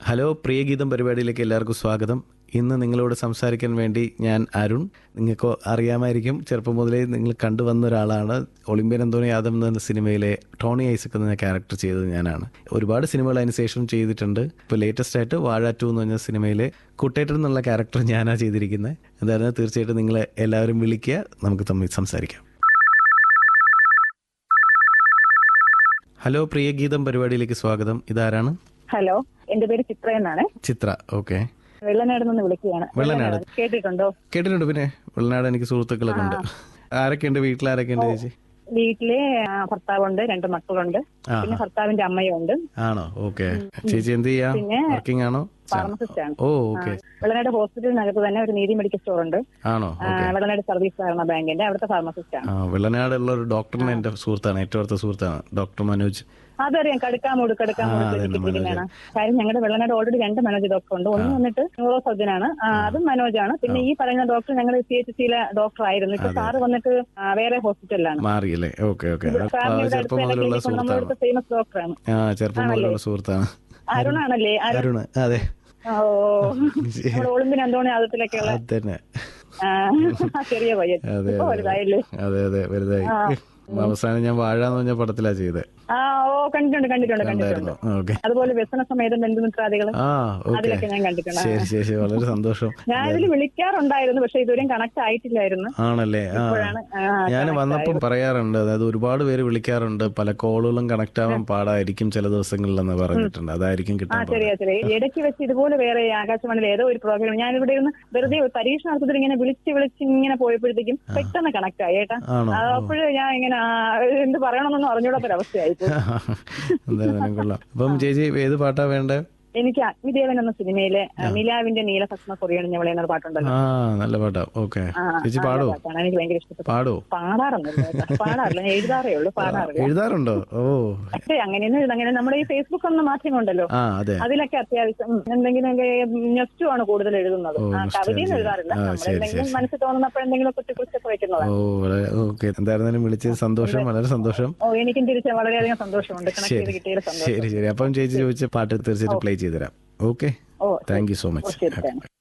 Hello പ്രിയഗീതം പരിപാടിയിലേക്ക് എല്ലാവർക്കും സ്വാഗതം ഇന്ന് നിങ്ങളോട് സംസാരിക്കാൻ വേണ്ടി ഞാൻ അരുൺ നിങ്ങൾക്ക് അറിയാമായിരിക്കും ചെറുപ്പം മുതലേ നിങ്ങൾ കണ്ടുവന്ന ഒരാളാണ് ഒളിമ്പ്യൻ അന്തോണി യാദവ് എന്ന സിനിമയിലെ ടോണി ഐസക് എന്ന ക്യാരക്ടർ ചെയ്തത് ഞാനാണ് ഒരുപാട് സിനിമകൾ അതിന് ശേഷം ചെയ്തിട്ടുണ്ട് ഇപ്പോൾ ലേറ്റസ്റ്റ് ആയിട്ട് വാഴ ടു എന്ന് പറഞ്ഞ സിനിമയിലെ കുട്ടേറ്റർ എന്നുള്ള ക്യാരക്ടർ ഞാനാണ് ചെയ്തിരിക്കുന്നത് എന്തായാലും തീർച്ചയായിട്ടും നിങ്ങൾ എല്ലാവരും വിളിക്കുക നമുക്ക് തമ്മിൽ സംസാരിക്കാം ഹലോ പ്രിയഗീതം പരിപാടിയിലേക്ക് സ്വാഗതം ഇതാരാണ് ഹലോ എന്റെ പേര് ചിത്ര എന്നാണ് ചിത്ര ഓക്കെ വെള്ളനാട് നിന്ന് വിളിക്കുകയാണ് വെള്ളനാട്. കേട്ടിട്ടുണ്ടോ കേട്ടിട്ടുണ്ട് പിന്നെ വെള്ളനാട് എനിക്ക് സുഹൃത്തുക്കളൊക്കെ ഉണ്ട് ആരൊക്കെയുണ്ട് വീട്ടിൽ ആരൊക്കെയുണ്ട് ചേച്ചി വീട്ടിലെ ആ, ഭർത്താവുണ്ട് രണ്ട് മക്കളുണ്ട് ആ പിന്നെ ഭർത്താവിന്റെ അമ്മയും ഉണ്ട് ആണോ ഓക്കെ ചേച്ചി എന്ത് ചെയ്യാ പിന്നെ വർക്കിംഗ് ആണോ ഫാർമസിസ്റ്റ് ആണ് ഓ ഓക്കെ വെള്ളനാട് ഹോസ്പിറ്റലിനകത്ത് തന്നെ ഒരു നീതി മെഡിക്കൽ സ്റ്റോർ ഉണ്ട് ആണോ ആ, വെള്ളനാട് സർവീസ് സഹകരണ ബാങ്കിന്റെ അവിടുത്തെ ഫാർമസിസ്റ്റ് ആണ് ആ വെള്ളനാടുള്ള ഒരു ഡോക്ടറിനെ എന്റെ സുഹൃത്താണ് ഏറ്റവും അടുത്ത സുഹൃത്താണ് ഡോക്ടർ മനോജ് അതറിയാം കടുക്കാമൂട് കടുക്കാമൂട് ആ, അതന്നെ, ക്ലിനിക്കിലാണ് കാര്യം ഞങ്ങളുടെ വെള്ളനാട് ഓൾറെഡി രണ്ട് മനോജ് ഡോക്ടർ ഉണ്ട് ഒന്ന് വന്നിട്ട് ന്യൂറോ സർജൻ ആണ് ആ, അതും മനോജാണ് പിന്നെ ഈ പറയുന്ന ഡോക്ടർ ഞങ്ങളുടെ സി എച്ച് സിയിലെ ഡോക്ടർ ആയിരുന്നു ഇപ്പൊ സാറ് വന്നിട്ട് ആ, വേറെ ഹോസ്പിറ്റലിലാണ് മാറിയല്ലേ ഓക്കെ ഓക്കെ ഫാമിലിയുടെ ചെറുപ്പം അടുത്ത് മുതലുള്ള ക്ലിനിക്കും സുഹൃത്താണ് നമ്മുടെ ഫേമസ് ഡോക്ടറാണ് ആ ചെറുപ്പം മുതലുള്ള സുഹൃത്താണ് അരുണാണല്ലേ അരുൺ അരുണ് അതെ ഓ നമ്മുടെ ഒളിമ്പിന് അന്തോണി ആദത്തിലൊക്കെയുള്ള അത് തന്നെ ആ, ചെറിയ പയ്യൻ അതെ ഇപ്പൊ വലുതായില്ലേ അതെ അതെ വലുതായി അവസാനം ഞാൻ വാഴ എന്ന് പറഞ്ഞ പടത്തിലാ ചെയ്തേ ആ ഓ കണ്ടിട്ടുണ്ട് കണ്ടിട്ടുണ്ട് കണ്ടിട്ടുണ്ട് ഉണ്ടായിരുന്നു ഓക്കെ അതുപോലെ വ്യസന സമേതം ബന്ധുമിത്രാദികള് ആ ഓക്കെ അതിലൊക്കെ ഞാൻ കണ്ടിട്ടുണ്ട് ശരി ശരി ശരി വളരെ സന്തോഷം ഞാൻ ഇതിൽ വിളിക്കാറുണ്ടായിരുന്നു പക്ഷെ ഇതുവരെയും കണക്ട് ആയിട്ടില്ലായിരുന്നു ആണല്ലേ ആ ഇപ്പോഴാണ് ആ, ഞാൻ connect വന്നപ്പം പറയാറുണ്ട് അതായത് ഒരുപാട് പേര് വിളിക്കാറുണ്ട് പല കോളുകളും കണക്ട് ആവാൻ പാടായിരിക്കും ചില ദിവസങ്ങളിലെന്ന് പറഞ്ഞിട്ടുണ്ട് അതായിരിക്കും ആ കിട്ടാൻ പാട്. ശരിയാ ശരി ഇടയ്ക്ക് വെച്ച് ഇതുപോലെ വേറെ ആകാശവാണിയിൽ ഏതോ ഒരു പ്രോഗ്രാം ഞാൻ ഇവിടെ ഇരുന്ന് വെറുതെ ഒരു പരീക്ഷണാർത്ഥത്തിൽ ഇങ്ങനെ വിളിച്ച് വിളിച്ച് ഇങ്ങനെ പോയപ്പോഴത്തേക്കും പെട്ടെന്ന് കണക്ട് ആയി ഏട്ടാ ആണോ അപ്പോഴും ഞാൻ ഇങ്ങനെ ആ, എന്ത് പറയണമെന്നൊന്നും അറിഞ്ഞൂടാത്തൊരവസ്ഥയായി പോയി. എന്തായാലും കൊള്ളാം അപ്പം ചേച്ചി ഏത് പാട്ടാ വേണ്ടേ എനിക്ക് അഗ്നിദേവൻ എന്ന സിനിമയിലെ ആ, നിലാവിന്റെ നീലഭസ്മ കൊറിയണ ഞവളെ പാട്ടുണ്ടല്ലോ ആ നല്ല പാട്ടാ ഓക്കെ ആ, ചേച്ചി ആ, പാടോ പാട്ടാണ് എനിക്ക് ഭയങ്കര ഇഷ്ടപ്പെട്ടു പാടോ പാടാറൊന്നുമില്ല കേട്ടോ. പാടാറില്ല ഞാൻ എഴുതാറേ ഉള്ളൂ പാടാറില്ല എഴുതാറുണ്ടോ ഓ പക്ഷേ അങ്ങനെയൊന്നും എഴുതാ- അങ്ങനെ നമ്മുടെ ഈ ഫേസ്ബുക്ക് എന്ന മാധ്യമമുണ്ടല്ലോ ആ അതെ അതിലൊക്കെ അത്യാവശ്യം എന്തെങ്കിലും നെസ്റ്റു ആണ് കൂടുതൽ എഴുതുന്നത് ഓ, ആ, നെസ്റ്റ് കവിതയൊന്നും ആണ് എഴുതാറില്ല ആ, നമ്മൾ ശരി, എന്തെങ്കിലും ശരി. മനസ്സിൽ തോന്നുന്നപ്പോൾ എന്തെങ്കിലും കുത്തി കുറിച്ചൊക്കെ വെക്കുന്നതാണ് ഓ വളരെ ഓക്കെ എന്തായിരുന്നാലും വിളിച്ചത് സന്തോഷം വളരെ സന്തോഷം ഓ എനിക്കും തിരിച്ച് വളരെയധികം സന്തോഷമുണ്ട് കണക്ട് ചെയ്ത് ശരി കിട്ടിയത് സന്തോഷം ശരി ശരി അപ്പം ചേച്ചി ചോദിച്ച പാട്ട് തീർച്ചയായിട്ടും പ്ലേ ചെയ്തുതരാം okay oh thank you so oh much ശരി താങ്ക് യു